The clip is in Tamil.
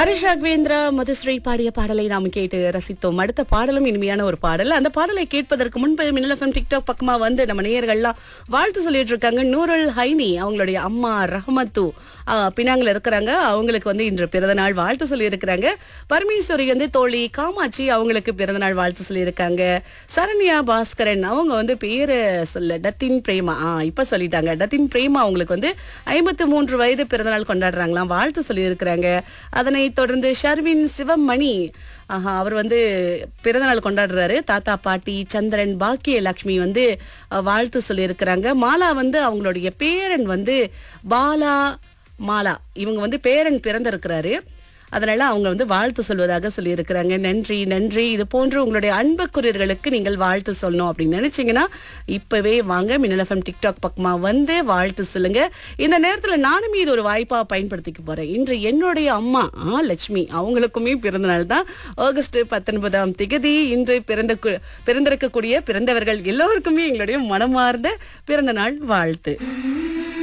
ஹரிஷ் ராகவேந்திரா மதுஸ்ரீ பாடிய பாடலை நாம் கேட்டு ரசித்தோம் அடுத்த பாடலும் இனிமையான ஒரு பாடல் அந்த பாடலை கேட்பதற்கு முன்பு மின்னல் எஃப்எம் டிக்டாக் பக்கமா வந்து நம்ம நேயர்கள்லாம் வாழ்த்து சொல்லிட்டு இருக்காங்க நூருல் ஹைனி அவங்களுடைய அம்மா ரஹமத்து ஆஹ், பினாங்கில் இருக்கிறாங்க அவங்களுக்கு வந்து இன்று பிறந்த நாள் வாழ்த்து சொல்லி இருக்கிறாங்க பரமேஸ்வரி வந்து தோழி காமாட்சி அவங்களுக்கு பிறந்த நாள் வாழ்த்து சொல்லியிருக்காங்க சரண்யா பாஸ்கரன் அவங்க வந்து பேரு சொல்ல டத்தின் பிரேமா ஆ இப்ப சொல்லிட்டாங்க டத்தின் பிரேமா அவங்களுக்கு வந்து ஐம்பத்து மூன்று வயது பிறந்தநாள் கொண்டாடுறாங்களாம் வாழ்த்து சொல்லியிருக்கிறாங்க அதனை தொடர்ந்து ஷர்வின் சிவமணி ஆஹா அவர் வந்து பிறந்தநாள் கொண்டாடுறாரு தாத்தா பாட்டி சந்திரன் பாக்கிய லக்ஷ்மி வந்து அஹ், வாழ்த்து சொல்லியிருக்கிறாங்க மாலா வந்து அவங்களுடைய பேரன் வந்து பாலா மாலா இவங்க வந்து பேரன் பிறந்திருக்கிறாரு அதனால அவங்க வந்து வாழ்த்து சொல்வதாக சொல்லியிருக்கிறாங்க நன்றி நன்றி இது போன்று உங்களுடைய அன்புக்குரியர்களுக்கு நீங்கள் வாழ்த்து சொல்லணும் அப்படின்னு நினைச்சீங்கன்னா இப்பவே வாங்க மின்னல் எஃப்எம் டிக்டாக் பக்கமா வந்து வாழ்த்து சொல்லுங்க இந்த நேரத்துல நானுமே இது ஒரு வாய்ப்பா பயன்படுத்திக்க போறேன் இன்று என்னுடைய அம்மா ஆ லட்சுமி அவங்களுக்குமே பிறந்த நாள் தான் ஆகஸ்ட் பத்தொன்பதாம் திகதி இன்று பிறந்த கு- பிறந்திருக்கக்கூடிய பிறந்தவர்கள் எல்லோருக்குமே எங்களுடைய மனமார்ந்த பிறந்த நாள் வாழ்த்து